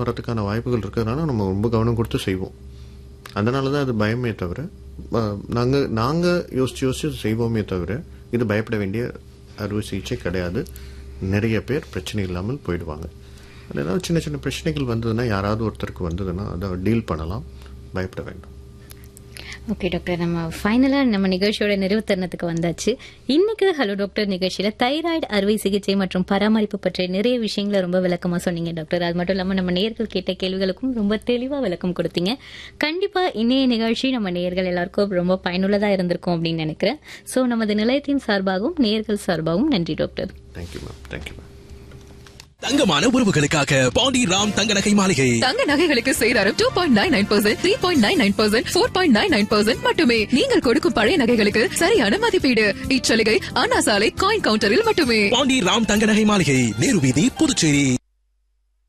வரதுக்கான வாய்ப்புகள் இருக்கிறதுனால நம்ம ரொம்ப கவனம் கொடுத்து செய்வோம் அதனால தான் அது பயமே தவிர அஹ், நாங்க நாங்க யோசிச்சு யோசிச்சு செய்வோமே தவிர இது பயப்பட வேண்டிய அறுவை சிகிச்சை கிடையாது நிறைய பேர் பிரச்சனை இல்லாமல் போயிடுவாங்க அது ஏதாவது சின்ன சின்ன பிரச்சனைகள் வந்ததுன்னா யாராவது ஒருத்தருக்கு வந்ததுன்னா அதை டீல் பண்ணலாம் பயப்பட வேண்டாம் ஓகே டாக்டர் நம்ம ஃபைனலாக நம்ம நிகழ்ச்சியோட நிறைவு தருணத்துக்கு வந்தாச்சு இன்னைக்கு ஹலோ டாக்டர் நிகழ்ச்சியில் தைராய்டு அறுவை சிகிச்சை மற்றும் பராமரிப்பு பற்றிய நிறைய விஷயங்களை ரொம்ப விளக்கமாக சொன்னீங்க டாக்டர் அது மட்டும் இல்லாமல் நம்ம நேர்கள் கேட்ட கேள்விகளுக்கும் ரொம்ப தெளிவாக விளக்கம் கொடுத்தீங்க கண்டிப்பாக இன்னைய நிகழ்ச்சி நம்ம நேர்கள் எல்லாருக்கும் ரொம்ப பயனுள்ளதாக இருந்திருக்கும் அப்படின்னு நினைக்கிறேன் ஸோ நமது நிலையத்தின் சார்பாகவும் நேர்கள் சார்பாகவும் நன்றி doctor thank you ma'am thank you ma'am தங்கமான உறவுகளுக்காக பாண்டி ராம் தங்க நகை மாளிகை தங்க நகைகளுக்கு சேதாரம் two point nine nine percent three point nine nine percent four point nine nine percent மட்டுமே நீங்கள் கொடுக்கும் பழைய நகைகளுக்கு சரியான மதிப்பீடு இச்சலுகை அண்ணா சாலை காயின் கவுண்டரில் மட்டுமே பாண்டி ராம் தங்க நகை மாளிகை நேரு வீதி புதுச்சேரி